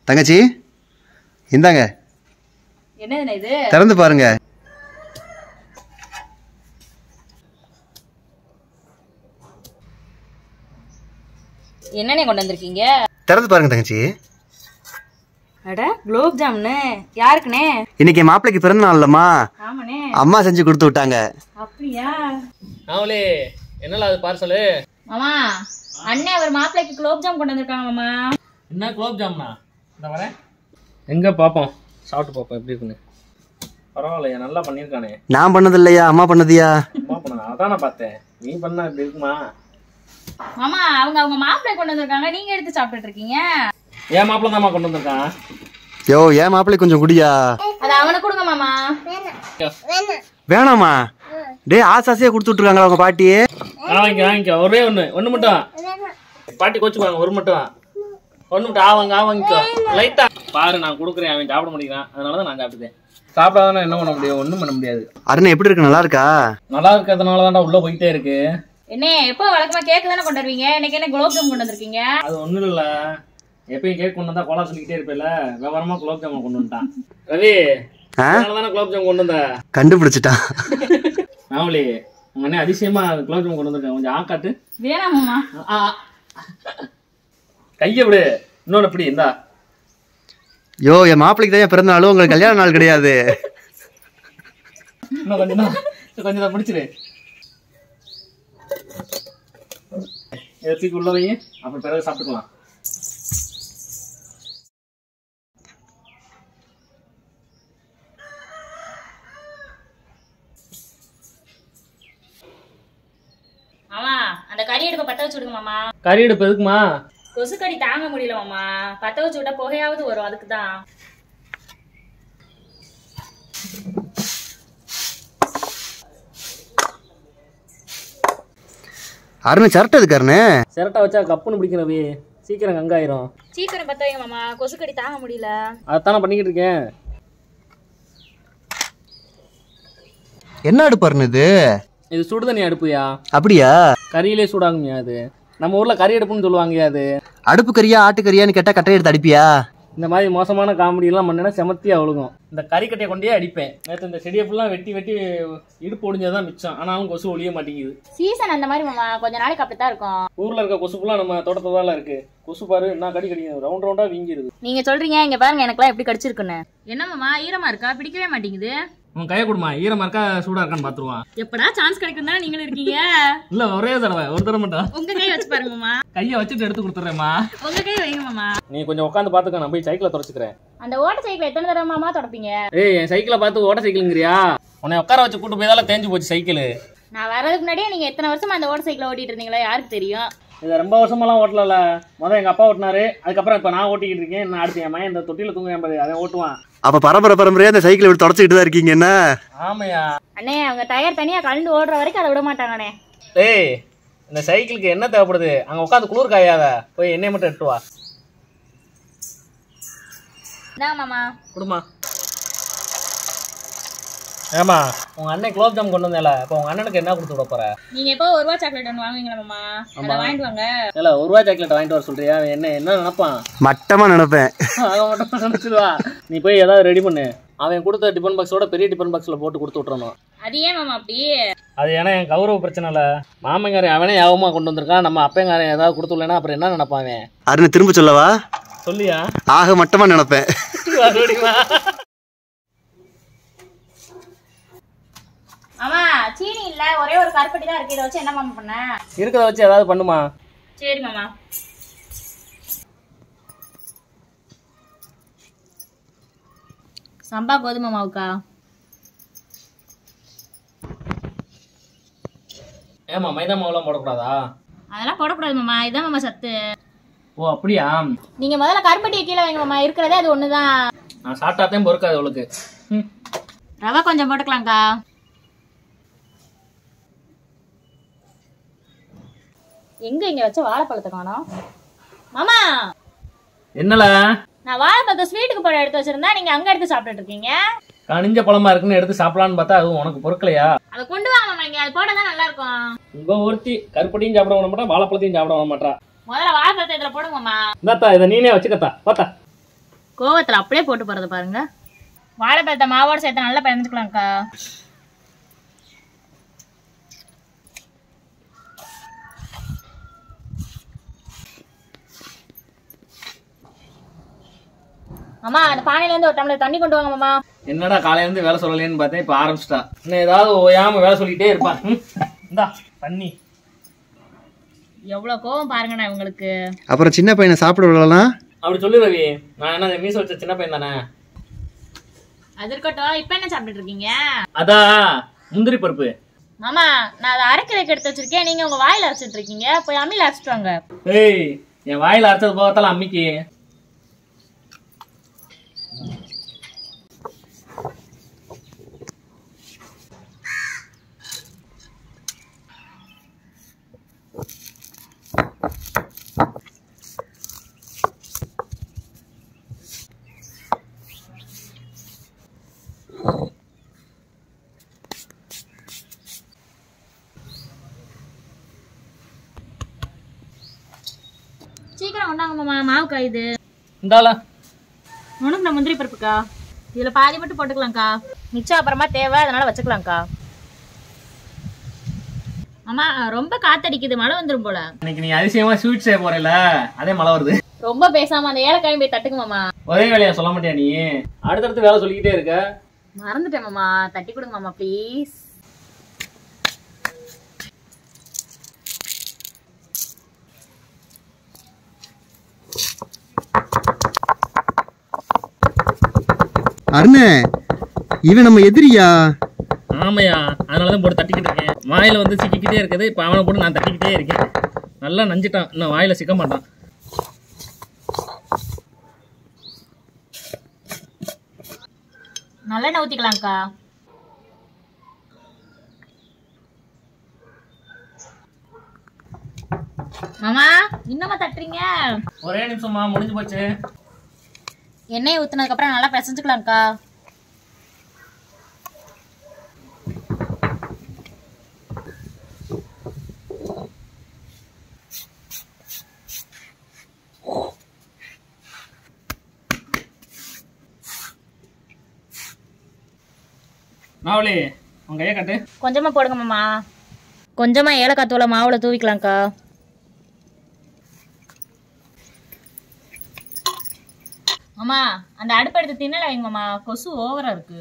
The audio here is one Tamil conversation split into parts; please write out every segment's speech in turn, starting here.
தங்கச்சி இந்தாங்க என்னதுண்ணே இது திறந்து பாருங்க என்னண்ணே கொண்டு வந்திருக்கீங்க திறந்து பாருங்க தங்கச்சி அட குலோப் ஜாமுனு யாருக்குண்ணே இன்னைக்கு என் மாப்பிள்ளைக்கு பிறந்த நாள்லம்மா ஆமாண்ணே அம்மா செஞ்சு கொடுத்து விட்டாங்க அப்படியா நாவலே என்னல அது பார்சலு மாமா அண்ணன் அவர் மாப்பிள்ளைக்கு குலோப் ஜாம் கொண்டு வந்திருக்காங்க மாமா என்ன குலோப் ஜாமுனா இந்த வரேன் எங்க பாப்போம் சாப்பிட்டு பாப்போம் எப்படி இருக்குன்னு பரவாயில்லையா நல்லா பண்ணியிருக்கானே நான் பண்ணது இல்லையா அம்மா பண்ணதியா அம்மா பண்ண அதான் நான் பார்த்தேன் நீ பண்ணா இப்படி இருக்குமா மாமா அவங்க அவங்க மாப்பிள்ளை கொண்டு வந்திருக்காங்க நீங்க எடுத்து சாப்பிட்டுட்டு இருக்கீங்க ஏன் மாப்பிள்ள தான்மா கொண்டு வந்திருக்கான் யோ ஏன் மாப்பிள்ளை கொஞ்சம் குடியா அது அவனுக்கு கொடுங்க மாமா வேணாமா டேய் ஆசை ஆசையா கொடுத்து விட்டுருக்காங்களா உங்க பாட்டி ஆ வாங்கிக்க வாங்கிக்க ஒரே ஒன்று ஒன்று மட்டும் பாட்டி கோச்சுக்குவாங்க ஒரு மட்டும் ஒன்று மட்டும் ஆ வாங்க ஆ வாங்கிக்கோ லைட்டா பாரு நான் கொடுக்குறேன் அவன் சாப்பிட முடியுறான் அதனால தான் நான் சாப்பிட்டுட்டேன் சாப்பிடாதானே என்ன பண்ண முடியும் ஒன்றும் பண்ண முடியாது அருண் எப்படி இருக்கு நல்லா இருக்கா நல்லா இருக்கிறதுனால தான்டா உள்ள போயிட்டே இருக்கு என்ன எப்போ வழக்கமா கேக்கு தானே கொண்டு வருவீங்க இன்னைக்கு என்ன குலோப் ஜாம் கொண்டு வந்திருக்கீங்க அது ஒண்ணும் இல்ல எப்பயும் கேக் கொண்டு வந்தா கோலா சொல்லிக்கிட்டே இருப்பேல விவரமா குலோப் ஜாமுன் கொண்டு வந்துட்டான் ரவி ஆ? அதனாலதானே குலோப் ஜாமுன் கொண்டு வந்த கண்டுபிடிச்சிட்டான் நாவலி உங்க அண்ணன் அதிசயமா குலோப் ஜாமுன் கொண்டு வந்திருக்கேன் கொஞ்சம் ஆக்காட்டு வேணாம் மாமா ஆ, ஆ. கையை விடு இன்னொன்னு இப்படி இந்தா யோ என் மாப்பிள்ளைக்கு தான் பிறந்த நாளும் உங்களுக்கு கல்யாண நாள் கிடையாது இன்னும் கொஞ்சம் தான் இன்னும் கொஞ்சம் தான் பிடிச்சிரு இதை தூக்கி உள்ள வை அப்புறம் பிறகு சாப்பிட்டுக்கலாம் மாமா அந்த கறி அடுப்பை பத்த வச்சு விடுங்க மாமா கறி எடுப்பு எதுக்குமா கொசுக்கடி தாங்க முடியல மாமா பத்த வச்சு விட்டா புகையாவது வரும் அதுக்கு தான் அருண் சரட்டு எதுக்கு அருண் சிரட்டை வச்சா கப்புன்னு பிடிக்கும் ரவி சீக்கிரம் கங்காயிரும் சீக்கிரம் பத்த வைங்க மாமா கொசுக்கடி தாங்க முடியல அதைத்தானே பண்ணிக்கிட்டு இருக்கேன் என்ன அடுப்பு அருண் இது இது சுடுதண்ணி அடுப்புயா அப்படியா கறியிலே சூடாகுமியா அது நம்ம ஊர்ல கறி அடுப்புன்னு சொல்லுவாங்கயா அது அடுப்பு கறியா ஆட்டுக்கறியான்னு கேட்டா கட்டை எடுத்து அடிப்பியா இந்த மாதிரி மோசமான காமெடி எல்லாம் பண்ணேன்னா செமத்தியா ஒழுகும் இந்த கறிக்கட்டையை கொண்டே அடிப்பேன் நேற்று இந்த செடியை ஃபுல்லாக வெட்டி வெட்டி இடுப்பு ஒடிஞ்சதான் மிச்சம் ஆனாலும் கொசு ஒழிய மாட்டேங்குது சீசன் அந்த மாதிரி மாமா கொஞ்ச நாளைக்கு அப்படித்தான் இருக்கும் ஊர்ல இருக்க கொசு ஃபுல்லாக நம்ம தோட்டத்துல இருக்கு கொசு பாரு என்ன கடி கடிக்குது ரவுண்ட் ரவுண்டா வீங்கிருது நீங்க சொல்றீங்க இங்க பாருங்க எனக்குலாம் எப்படி கடிச்சிருக்குன்னு என்ன மாமா ஈரமா இருக்கா பிடிக்கவே மாட்டேங்குது உன் கையை கொடுமா ஈரமா இருக்கா சூடா இருக்கான்னு பாத்துருவான் எப்படா சான்ஸ் கிடைக்கும் தானே நீங்களும் இருக்கீங்க இல்ல ஒரே தடவை ஒரு தடவை மட்டும் உங்க கை வச்சு பாருங்க மாமா கையை வச்சுட்டு எடுத்து கொடுத்துட்றேம்மா உங்க கை வைங்க மாமா நீ கொஞ்சம் உட்காந்து பாத்துக்க நான் போய் சைக்கிளை தொடச்சுக்கிறேன் அந்த ஓட்ட சைக்கிள் எத்தனை தடவை மாமா தொடப்பீங்க ஏய் என் சைக்கிளை பார்த்து ஓட்ட சைக்கிளுங்கிறியா உன்னை உட்கார வச்சு கூட்டு போய் தால தேஞ்சு போச்சு சைக்கிள் நான் வர்றதுக்கு முன்னாடியே நீங்க எத்தனை வருஷமா அந்த ஓட்ட சைக்கிள் ஓட்டிட்டு இருந்தீங்களா யாருக்கு தெரியும் இதை ரொம்ப வருஷமெல்லாம் ஓட்டல முதல்ல எங்க அப்பா ஓட்டினாரு அதுக்கப்புறம் இப்ப நான் ஓட்டிக்கிட்டு இருக்கேன் நான் அடுத்து என் மகன் இந்த தொட்டில தூங்க என் அதை ஓட்டுவான் அப்ப பரம்பரை பரம்பரையா அந்த சைக்கிள் விட்டு தொடச்சிக்கிட்டு தான் இருக்கீங்க என்ன ஆமையா அண்ணே அவங்க டயர் தனியா கலந்து ஓடுற வரைக்கும் அதை விட மாட்டாங்கண்ணே டேய் இந்த சைக்கிளுக்கு என்ன தேவைப்படுது அங்க உட்காந்து குளிர் காயாத போய் எண்ணெய் மட்டும் எடுத்து வா இந்தாங்க மாமா குடுமா ஏமா உங்க அண்ணன் குலோப் ஜாம் கொண்டு வந்தேல இப்போ உங்க அண்ணனுக்கு என்ன கொடுத்து விட போற நீங்க எப்போ ஒரு ரூபா சாக்லேட் ஒன்று வாங்குவீங்களா மாமா அதை வாங்கிட்டு வாங்க இல்ல ஒரு ரூபாய் சாக்லேட் வாங்கிட்டு வர சொல்றியா அவன் என்ன என்ன நினைப்பான் மட்டமா நினைப்பேன் அவன் மட்டும் நினைச்சிடுவா நீ போய் ஏதாவது ரெடி பண்ணு அவன் கொடுத்த டிஃபன் பாக்ஸோட பெரிய டிஃபன் பாக்ஸ்ல போட்டு கொடுத்து விட்டுறணும் அது ஏன் மாமா அப்படி அது ஏன்னா என் கௌரவ பிரச்சனை இல்ல மாமங்காரன் அவனே யாவமா கொண்டு வந்திருக்கான் நம்ம அப்பங்காரன் ஏதாவது கொடுத்துடலன்னா அப்புறம் என்ன நினைப்பான் அவன் அருண் திரும்ப சொல்லவா சொல்லியா ஆக மட்டமா நினைப்பேன் மறுபடியுமா? மாமா சீனி இல்ல ஒரே ஒரு கருப்பட்டி தான் இருக்கு இதை வச்சு என்ன மாமா பண்ண இருக்கிறத வச்சு ஏதாவது பண்ணுமா சரி மாமா சம்பா கோதுமை மாவுக்கா ஏமா மைதா மாவுலாம் போடக்கூடாதா அதெல்லாம் போடக்கூடாது மாமா இதான் மாமா சத்து ஓ அப்படியா நீங்க முதல்ல கருப்பட்டியை கீழே வைங்க மாமா இருக்கிறதே அது ஒண்ணுதான் நான் சாப்பிட்டாத்தையும் பொறுக்காது அவளுக்கு ம். ரவை கொஞ்சம் போட்டுக்கலாம்க்கா எங்க இங்க வச்ச வாழைப்பழத்தை காணோம் மாமா என்னல நான் வாழைப்பழத்தை ஸ்வீட்டுக்கு போட எடுத்து வச்சிருந்தா நீங்க அங்க எடுத்து சாப்பிட்டுட்டு இருக்கீங்க கனிஞ்ச பழமா இருக்குன்னு எடுத்து சாப்பிடலான்னு பார்த்தா அதுவும் உனக்கு பொறுக்கலையா அதை கொண்டு வாங்க மாமா இங்க அது போட்டா தான் நல்லா இருக்கும் உங்க ஒருத்தி கருப்பட்டியும் சாப்பிட விட மாட்டா வாழைப்பழத்தையும் சாப்பிட விட மாட்டா முதல்ல வாழைப்பழத்தை இதுல போடுங்க மாமா இந்தாத்தா இதை நீனே வச்சுக்கத்தா பார்த்தா கோவத்துல அப்படியே போட்டு போறது பாருங்க வாழைப்பழத்தை மாவோட சேர்த்து நல்லா பிணைஞ்சுக்கலாம்க்கா அம்மா அந்த பானையில இருந்து ஒரு டம்ளர் தண்ணி கொண்டு வாங்க மாமா என்னடா காலையில இருந்து வேலை சொல்லலேன்னு பார்த்தேன் இப்ப ஆரம்பிச்சிட்டா இன்னும் ஏதாவது ஓயாம வேலை சொல்லிட்டே இருப்பான் ம், இந்தா தண்ணி எவ்வளவு கோவம் பாருங்கண்ணா இவங்களுக்கு அப்புறம் சின்ன பையனை சாப்பிட விடலாம் அப்படி சொல்லு ரவி நான் என்ன மீச வச்ச சின்ன பையன் தானே அது இருக்கட்டும் இப்ப என்ன சாப்பிட்டுட்டு இருக்கீங்க அதான் முந்திரி பருப்பு மாமா நான் அதை அரைக்கிறதுக்கு எடுத்து வச்சிருக்கேன் நீங்க உங்க வாயில அரைச்சிட்டு இருக்கீங்க போய் அம்மியில அரைச்சிட்டு வாங்க ஏய் என் வாயில அரைச்சது போகத்தால அம்மிக்கு சீக்கிரம் கொண்டாங்க மாமா மாவு காயுது இந்தால உனக்கு நான் முந்திரி பருப்புக்கா இதுல பாதி மட்டும் போட்டுக்கலாம்க்கா மிச்சம் அப்புறமா தேவை அதனால வச்சுக்கலாம்க்கா அம்மா ரொம்ப காத்தடிக்குது மழை வந்துரும் போல இன்னைக்கு நீ அதிசயமா ஸ்வீட் செய்ய போறல அதே மழை வருது ரொம்ப பேசாம அந்த ஏலக்காயும் போய் தட்டுங்க மாமா ஒரே வேலையா சொல்ல மாட்டியா நீ அடுத்தடுத்து வேலை சொல்லிக்கிட்டே இருக்க மறந்துட்டேன் மாமா தட்டி கொடுங்க மாமா ப்ளீஸ் அருணே இவன் நம்ம எதிரியா ஆமையா அதனாலதான் போட்டு தட்டிக்கிட்டு இருக்கேன் வாயில வந்து சிக்கிக்கிட்டே இருக்குது இப்ப அவனை போட்டு நான் தட்டிக்கிட்டே இருக்கேன் நல்லா நஞ்சிட்டான் இன்னும் வாயில சிக்க மாட்டான் நல்லெண்ணெய் ஊத்திக்கலாம்க்கா மாமா இன்னமா தட்டுறீங்க ஒரே நிமிஷமா முடிஞ்சு போச்சு எண்ணெய் ஊத்துனதுக்கு அப்புறம் நல்லா பிசைஞ்சுக்கலாம்க்கா நாவலி உன் கையை காட்டு கொஞ்சமா போடுங்க மாமா கொஞ்சமா ஏலக்காய் தூளை மாவுல தூவிக்கலாம்க்கா மாமா அந்த அடுப்பு எடுத்து தின்னல வைங்க மாமா கொசு ஓவரா இருக்கு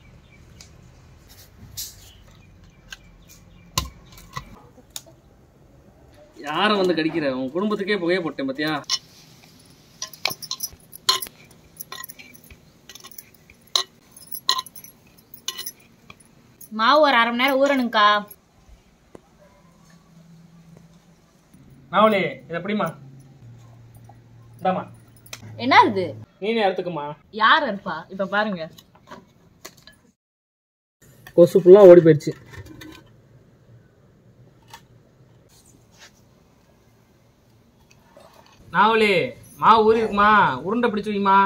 யாரை வந்து கடிக்கிற உன் குடும்பத்துக்கே புகைய போட்டேன் பாத்தியா மாவு ஒரு அரை மணி நேரம் ஊறணுங்க்கா நாவலி இதை எப்படிமா இந்தாம்மா என்ன இது நீனே எடுத்துக்குமா யார் இருப்பா இப்ப பாருங்க கொசு ஃபுல்லாக ஓடி போயிடுச்சு நாவலி மாவு ஊறி இருக்குமா உருண்டை பிடிச்சு வைமா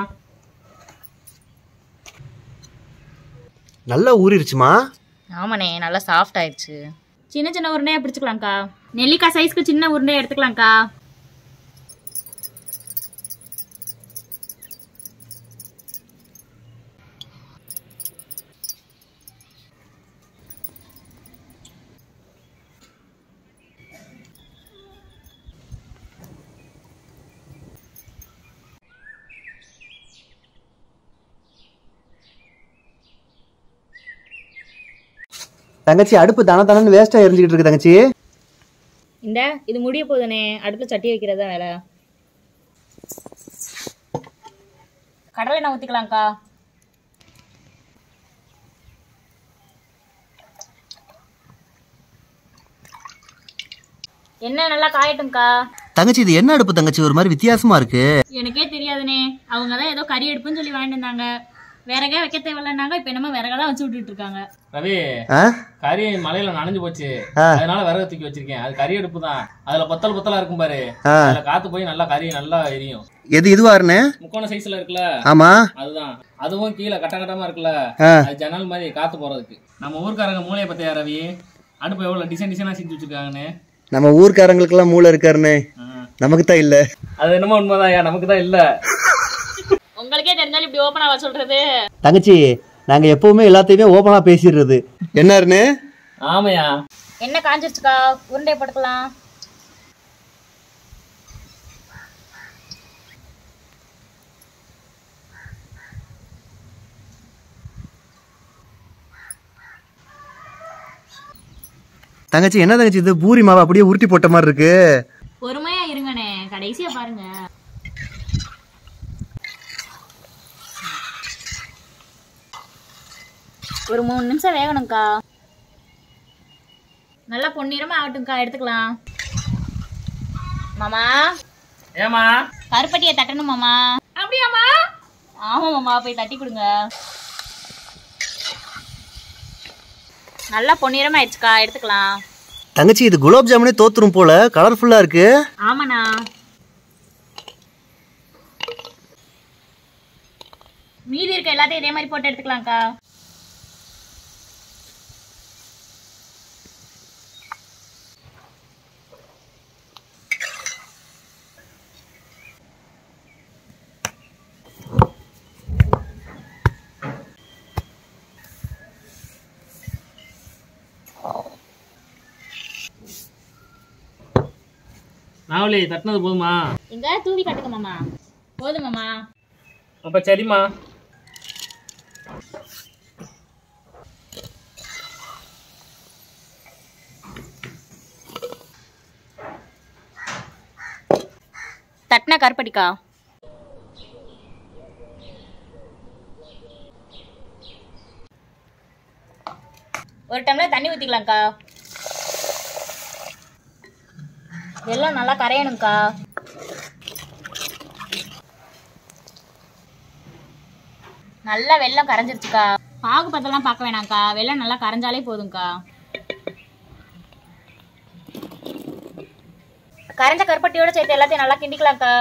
நல்லா ஊறிடுச்சுமா ஆமாண்ணே நல்லா சாஃப்ட் ஆயிடுச்சு சின்ன சின்ன உருண்டையா பிடிச்சுக்கலாம்க்கா நெல்லிக்காய் சைஸ்க்கு சின்ன உருண்டையா எடுத்துக்கலாம்க்கா தங்கச்சி அடுப்பு தானே தானே வேஸ்டா எரிஞ்சுக்கிட்டு இருக்கு தங்கச்சி இந்த இது முடிய போதுனே அடுப்புல சட்டி வைக்கிறதா வேலை கடலை எண்ணெய் ஊத்திக்கலாம்க்கா எண்ணெய் நல்லா காயட்டும்க்கா தங்கச்சி இது என்ன அடுப்பு தங்கச்சி ஒரு மாதிரி வித்தியாசமா இருக்கு எனக்கே தெரியாதுனே அவங்க தான் ஏதோ கறி எடுப்புன்னு சொல்லி வாங்கிட்டு இருந்தாங்க விறகே வைக்க தேவையில்லைன்னாங்க இப்போ என்னமோ விறகை தான் வச்சு விட்டுட்டு இருக்காங்க ரவி ஆ? கறி மலையில நனைஞ்சு போச்சு ஆ. அதனால விறகு தூக்கி வச்சிருக்கேன் அது கறி அடுப்பு தான் அதுல பொத்தல் பொத்தலா இருக்கும் பாரு ஆ. அதுல காத்து போய் நல்லா கறி நல்லா எரியும் எது இதுவா அருணே முக்கோண சைஸ்ல இருக்குல்ல ஆமா அதுதான் அதுவும் கீழே கட்ட கட்டமா இருக்குல்ல ஆ. அது ஜன்னல் மாதிரி காத்து போறதுக்கு நம்ம ஊர்க்காரங்க மூளையை பத்தியா ரவி அடுப்பு எவ்வளவு டிசைன் டிசைனா செஞ்சு வச்சிருக்காங்கன்னு நம்ம ஊர்க்காரங்களுக்கெல்லாம் மூளை இருக்காருண்ணே ஆ. நமக்கு தான் இல்ல அது என்னமோ உண்மைதான் நமக்கு தான் இல்ல உங்களுக்கே தெரிஞ்சாலும் இப்படி ஓப்பனாவா சொல்றது தங்கச்சி நாங்க எப்பவுமே எல்லாத்தையுமே ஓப்பனா பேசிடுறது என்னருன்னு ஆமையா என்ன காஞ்சிருச்சுக்கா உருண்டை போட்டுக்கலாம் தங்கச்சி என்ன தங்கச்சி இது பூரி மாவை அப்படியே உருட்டி போட்ட மாதிரி இருக்கு பொறுமையா இருங்கண்ணே கடைசியா பாருங்க ஒரு மூணு நிமிஷம் வேகணும்க்கா நல்லா பொன்னிறமா ஆகட்டும்க்கா எடுத்துக்கலாம் மாமா ஏமா கருப்பட்டியை தட்டணும் மாமா அப்படியாமா ஆமா மாமா போய் தட்டி கொடுங்க நல்லா பொன்னிறமா ஆயிடுச்சுக்கா எடுத்துக்கலாம் தங்கச்சி இது குலாப் ஜாமுனே தோத்துரும் போல கலர்ஃபுல்லா இருக்கு ஆமாண்ணா மீதி இருக்க எல்லாத்தையும் இதே மாதிரி போட்டு எடுத்துக்கலாம்க்கா நாவலி தட்டினது போதுமா இங்க தூவி கட்டுங்க மாமா போதும் மாமா அப்ப சரிம்மா தட்டின கருப்பட்டிக்கா ஒரு டம்ளர் தண்ணி ஊற்றிக்கலாம்க்கா வெல்லம் நல்லா கரையணும்க்கா நல்லா வெல்லம் கரைஞ்சிருச்சுக்கா பாகு பத்தெல்லாம் பார்க்க வேணாம்க்கா வெல்லம் நல்லா கரைஞ்சாலே போதும்க்கா கரைஞ்ச கருப்பட்டியோட சேர்த்து எல்லாத்தையும் நல்லா கிண்டிக்கலாம்க்கா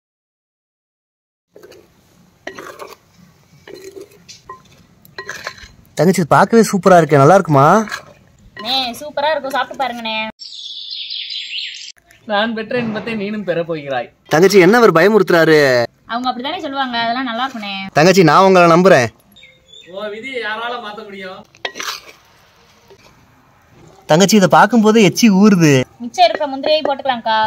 தங்கச்சி இது பார்க்கவே சூப்பரா இருக்கு நல்லா இருக்குமா நே சூப்பரா இருக்கும் சாப்பிட்டு பாருங்கண்ணே நான் பெற்ற இன்பத்தை நீனும் பெற போகிறாய் தங்கச்சி என்ன அவர் பயமுறுத்துறாரு அவங்க அப்படித்தானே சொல்லுவாங்க அதெல்லாம் நல்லா இருக்குண்ணே தங்கச்சி நான் உங்களை நம்புறேன் ஓ விதி யாரால மாத்த முடியும் தங்கச்சி இதை பார்க்கும்போது எச்சி ஊறுது மிச்சம் இருக்கிற முந்திரியை போட்டுக்கலாம்க்கா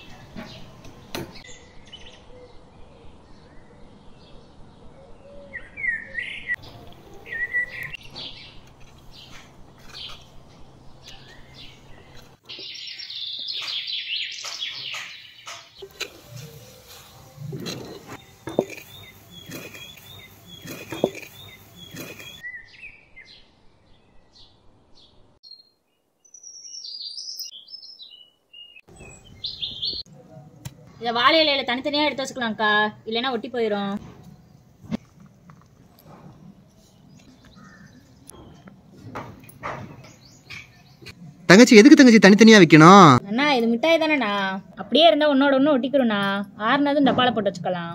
இதை வாழை இலையில தனித்தனியா எடுத்து வச்சுக்கலாம்க்கா இல்லைன்னா ஒட்டி போயிடும் தங்கச்சி எதுக்கு தங்கச்சி தனித்தனியா வைக்கணும் அண்ணா இது மிட்டாய் தானேண்ணா அப்படியே இருந்தா ஒன்னோட ஒன்று ஒட்டிக்கிறோண்ணா ஆறுனதும் டப்பால போட்டு வச்சுக்கலாம்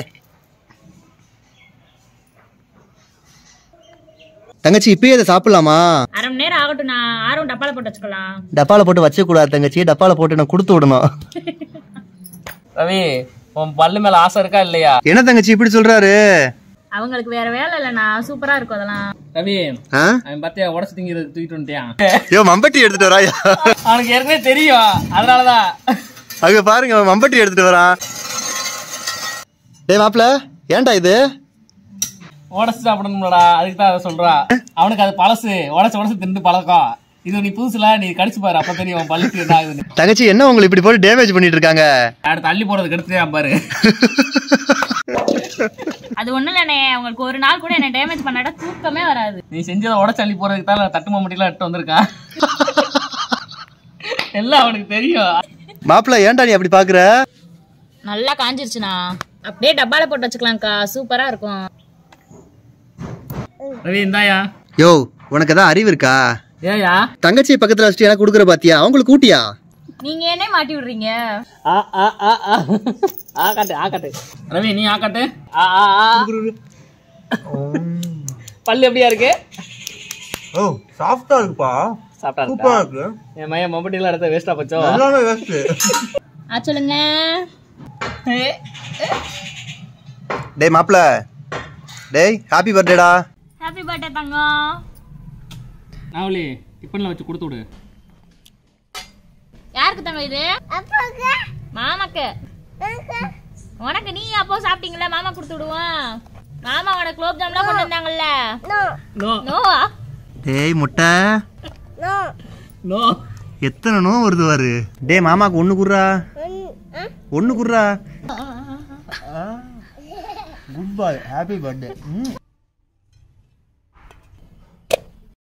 தங்கச்சி இப்பயே இதை சாப்பிடலாமா அரை மணி நேரம் ஆகட்டும்ண்ணா ஆறும் டப்பால போட்டு வச்சுக்கலாம் டப்பால போட்டு வச்ச கூடாது தங்கச்சி டப்பால போட்டு நான் கொடுத்து விடணும் ரவி உன் பல்லு மேல ஆசை இருக்கா இல்லையா என்ன தங்கச்சி இப்படி சொல்றாரு அவங்களுக்கு வேற வேலை இல்லைண்ணா சூப்பரா இருக்கும் அதெல்லாம் ரவி ஆ? அவன் பத்தியா உடச்சு திங்கிறது தூக்கிட்டு வந்துட்டியான் ஐயோ மம்பட்டி எடுத்துட்டு வராயா அவனுக்கு ஏற்கனவே தெரியும் அதனாலதான் அங்க பாருங்க அவன் மம்பட்டி எடுத்துட்டு வரான் டேய் மாப்ள ஏன்டா இது உடச்சு சாப்பிடணும்லடா அதுக்கு தான் அதை சொல்றா அவனுக்கு அது பழசு உடச்சு உடச்சு தின்னு பழக்கம் இது நீ புதுசுல நீ கடிச்சு பாரு அப்ப தெரியும் உன் பல்லுக்கு என்ன ஆகுதுன்னு தங்கச்சி என்ன உங்களை இப்படி போட்டு டேமேஜ் பண்ணிட்டு இருக்காங்க அடுத்து தள்ளி போறதுக்கு எடுத்துட்டே பாரு அது ஒண்ணும் இல்லைண்ணே அவங்களுக்கு ஒரு நாள் கூட என்ன டேமேஜ் பண்ணாட்டா தூக்கமே வராது நீ செஞ்சதை உடச்சு அள்ளி போறதுக்கு தான் தட்டு மம்பட்டிலாம் எடுத்து வந்திருக்கான் எல்லாம் அவனுக்கு தெரியும் மாப்பிள ஏன்டா நீ அப்படி பாக்குற நல்லா காஞ்சிருச்சுண்ணா அப்படியே டப்பால போட்டு வச்சுக்கலாம்க்கா சூப்பரா இருக்கும் ரவி இந்தாயா யோ உனக்கு ஏதாவது அறிவு இருக்கா ஏயா தங்கச்சி பக்கத்துல வச்சுட்டு எனக்கு கொடுக்குற பாத்தியா அவங்களுக்கு கூட்டியா நீங்க என்ன மாட்டி விடுறீங்க ஆ ஆ ஆ ஆ ஆ காட்டு ஆ காட்டு ரவி நீ ஆ காட்டு ஆ ஆ ஆ பல்லு எப்படியா இருக்கு ஓ சாஃப்டா இருக்குப்பா சாப்பிட்டா இருக்கா? இருக்கு என் மையன் மம்பட்டிலாம் எடுத்த வேஸ்டா பச்சோ எல்லாமே வேஸ்ட் ஆ சொல்லுங்க டேய் மாப்பிள டேய் ஹாப்பி பர்த்டேடா ஹாப்பி பர்த்டே தங்கம் நாவலி டிஃபனில் வச்சு கொடுத்து விடு யாருக்கு தங்கம் இது மாமாக்கு உனக்கு நீ அப்போ சாப்பிட்டீங்களா மாமா கொடுத்து விடுவோம் மாமா உனக்கு குலோப் ஜாம்லாம் கொண்டு வந்தாங்கல்ல நோ நோவா டேய் முட்டை நோ எத்தனை நோ வருது பாரு டேய் மாமாக்கு ஒன்று குர்ரா ஒன்று குர்ரா குட் பாய் ஹாப்பி பர்த்டே